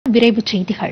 விரைவுச் செய்திகள்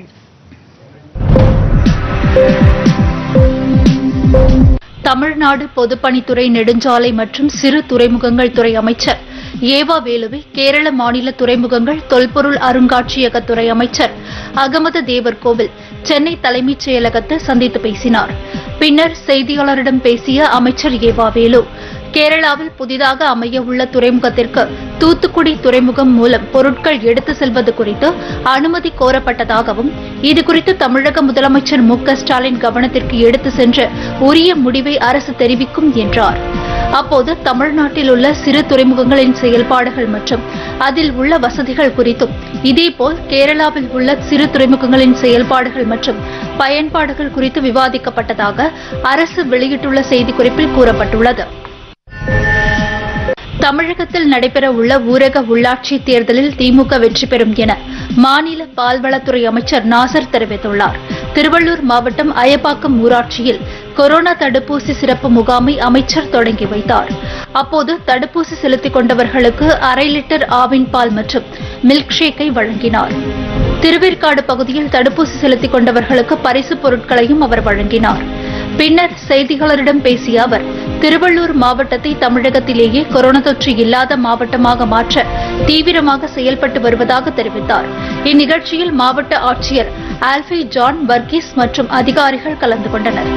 தமிழ்நாடு பொதுப்பணித்துறை நெடுஞ்சாலை மற்றும் சிறு துறைமுகங்கள் துறை அமைச்சர் ஏவா வேலுவை கேரள மாநில துறைமுகங்கள் தொல்பொருள் அருங்காட்சியகத் துறை அமைச்சர் அகமது தேவர்கோவில் சென்னை தலைமைச் செயலகத்தில் சந்தித்து பேசினார் பின்னர் செய்தியாளரிடம் பேசிய அமைச்சர் ஏவா வேலு கேரளாவில் புதிதாக அமைய உள்ள துறைமுகத்திற்கு தூத்துக்குடி துறைமுகம் மூலம் பொருட்கள் எடுத்து செல்வது குறித்து அனுமதி கோரப்பட்டதாகவும் இதுகுறித்து தமிழக முதலமைச்சர் மு க ஸ்டாலின் கவனத்திற்கு எடுத்து சென்று உரிய முடிவை அரசு தெரிவிக்கும் என்றார் அப்போது தமிழ்நாட்டில் உள்ள சிறு துறைமுகங்களின் செயல்பாடுகள் மற்றும் அதில் உள்ள வசதிகள் குறித்தும் இதேபோல் கேரளாவில் உள்ள சிறு துறைமுகங்களின் செயல்பாடுகள் மற்றும் பயன்பாடுகள் குறித்து விவாதிக்கப்பட்டதாக அரசு வெளியிட்டுள்ள செய்திக்குறிப்பில் கூறப்பட்டுள்ளது தமிழகத்தில் நடைபெற உள்ள ஊரக உள்ளாட்சி தேர்தலில் திமுக வெற்றி பெறும் என மாநில பால்வளத்துறை அமைச்சர் நாசர் தெரிவித்துள்ளார் திருவள்ளூர் மாவட்டம் அயப்பாக்கம் ஊராட்சியில் கொரோனா தடுப்பூசி சிறப்பு முகாமை அமைச்சர் தொடங்கி வைத்தார் அப்போது தடுப்பூசி செலுத்திக் கொண்டவர்களுக்கு அரை லிட்டர் ஆவின் பால் மற்றும் மில்க் ஷேக்கை வழங்கினார் திருவேற்காடு பகுதியில் தடுப்பூசி செலுத்திக் கொண்டவர்களுக்கு பரிசுப் பொருட்களையும் அவர் வழங்கினார் பின்னர் செய்தியாளரிடம் பேசிய அவர் திருவள்ளூர் மாவட்டத்தை தமிழகத்திலேயே கொரோனா தொற்று இல்லாத மாவட்டமாக மாற்ற தீவிரமாக செயல்பட்டு வருவதாக தெரிவித்தார் இந்நிகழ்ச்சியில் மாவட்ட ஆட்சியர் ஆல்ஃபி ஜான் வர்கீஸ் மற்றும் அதிகாரிகள் கலந்து கொண்டனர்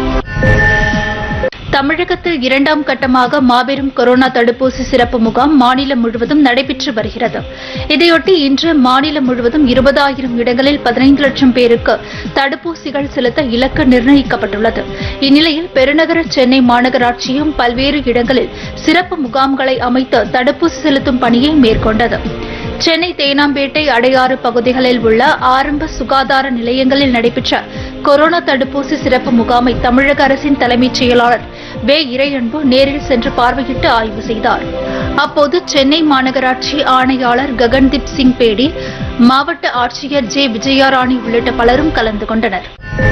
தமிழகத்தில் இரண்டாம் கட்டமாக மாபெரும் கொரோனா தடுப்பூசி சிறப்பு முகாம் மாநிலம் முழுவதும் நடைபெற்று வருகிறது இதையொட்டி இன்று மாநிலம் முழுவதும் இருபதாயிரம் இடங்களில் பதினைந்து லட்சம் பேருக்கு தடுப்பூசிகள் செலுத்த இலக்கு நிர்ணயிக்கப்பட்டுள்ளது இந்நிலையில் பெருநகர சென்னை மாநகராட்சியும் பல்வேறு இடங்களில் சிறப்பு முகாம்களை அமைத்து தடுப்பூசி செலுத்தும் பணியை மேற்கொண்டது சென்னை தேனாம்பேட்டை அடையாறு பகுதிகளில் உள்ள ஆரம்ப சுகாதார நிலையங்களில் நடைபெற்ற கொரோனா தடுப்பூசி சிறப்பு முகாமை தமிழக அரசின் தலைமைச் செயலாளர் வே இறையன்பு நேரில் சென்று பார்வையிட்டு ஆய்வு செய்தார் அப்போது சென்னை மாநகராட்சி ஆணையாளர் ககன்தீப் சிங் பேடி மாவட்ட ஆட்சியர் ஜே விஜயாராணி உள்ளிட்ட பலரும் கலந்து கொண்டனர்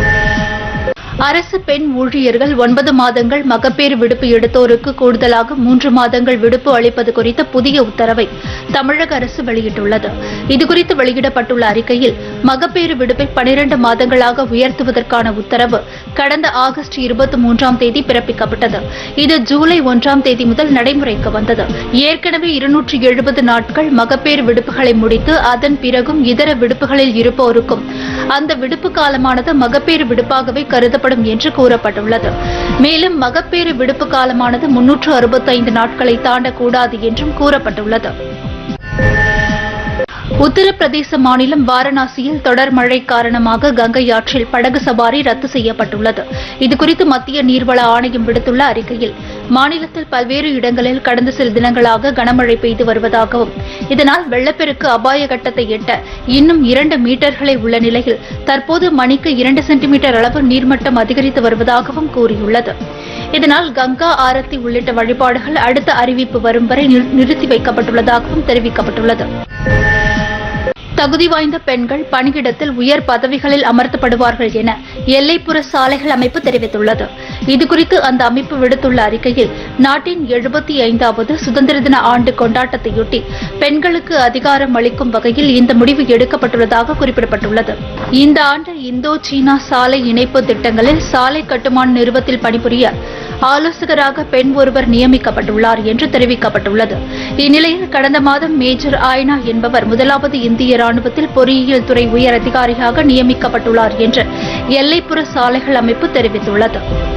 அரசு பெண் ஊழியர்கள் ஒன்பது மாதங்கள் மகப்பேறு விடுப்பு எடுத்தோருக்கு கூடுதலாக மூன்று மாதங்கள் விடுப்பு அளிப்பது குறித்த புதிய உத்தரவை தமிழக அரசு வெளியிட்டுள்ளது இதுகுறித்து வெளியிடப்பட்டுள்ள அறிக்கையில் மகப்பேறு விடுப்பை பனிரண்டு மாதங்களாக உயர்த்துவதற்கான உத்தரவு கடந்த ஆகஸ்ட் இருபத்தி மூன்றாம் தேதி பிறப்பிக்கப்பட்டது இது ஜூலை ஒன்றாம் தேதி முதல் நடைமுறைக்கு வந்தது ஏற்கனவே இருநூற்றி எழுபது நாட்கள் மகப்பேறு விடுப்புகளை முடித்து அதன் பிறகும் இதர விடுப்புகளில் இருப்போருக்கும் அந்த விடுப்பு காலமானது மகப்பேறு விடுப்பாகவே கருதப்படும் என்று கூறப்பட்டுள்ளது மேலும் மகப்பேறு விடுப்பு காலமானது முன்னூற்று அறுபத்தைந்து நாட்களை தாண்டக்கூடாது என்றும் கூறப்பட்டுள்ளது உத்தரப்பிரதேச மாநிலம் வாரணாசியில் தொடர் மழை காரணமாக கங்கை ஆற்றில் படகு சவாரி ரத்து செய்யப்பட்டுள்ளது இதுகுறித்து மத்திய நீர்வள ஆணையம் விடுத்துள்ள அறிக்கையில் மாநிலத்தில் பல்வேறு இடங்களில் கடந்த சில தினங்களாக கனமழை பெய்து வருவதாகவும் இதனால் வெள்ளப்பெருக்கு அபாய கட்டத்தை எட்ட இன்னும் இரண்டு மீட்டர்களே உள்ள நிலையில் தற்போது மணிக்கு இரண்டு சென்டிமீட்டர் அளவு நீர்மட்டம் அதிகரித்து வருவதாகவும் கூறியுள்ளது இதனால் கங்கா ஆரத்தி உள்ளிட்ட வழிபாடுகள் அடுத்த அறிவிப்பு வரும் வரை நிறு- நிறுத்தி வைக்கப்பட்டுள்ளதாகவும் தெரிவிக்கப்பட்டுள்ளது தகுதி வாய்ந்த பெண்கள் பணியிடத்தில் உயர் பதவிகளில் அமர்த்தப்படுவார்கள் என எல்லைப்புற சாலைகள் அமைப்பு தெரிவித்துள்ளது இதுகுறித்து அந்த அமைப்பு விடுத்துள்ள அறிக்கையில் நாட்டின் எழுபத்தி ஐந்தாவது சுதந்திர தின ஆண்டு கொண்டாட்டத்தையொட்டி பெண்களுக்கு அதிகாரம் அளிக்கும் வகையில் இந்த முடிவு எடுக்கப்பட்டுள்ளதாக குறிப்பிடப்பட்டுள்ளது இந்த ஆண்டு இந்தோ சீனா சாலை இணைப்பு திட்டங்களில் சாலை கட்டுமான நிறுவத்தில் பணிபுரிய ஆலோசகராக பெண் ஒருவர் நியமிக்கப்பட்டுள்ளார் என்று தெரிவிக்கப்பட்டுள்ளது இந்நிலையில் கடந்த மாதம் மேஜர் ஆய்னா என்பவர் முதலாவது இந்திய ராணுவத்தில் பொறியியல் துறை உயர் அதிகாரியாக நியமிக்கப்பட்டுள்ளார் என்று எல்லைப்புற சாலைகள் அமைப்பு தெரிவித்துள்ளது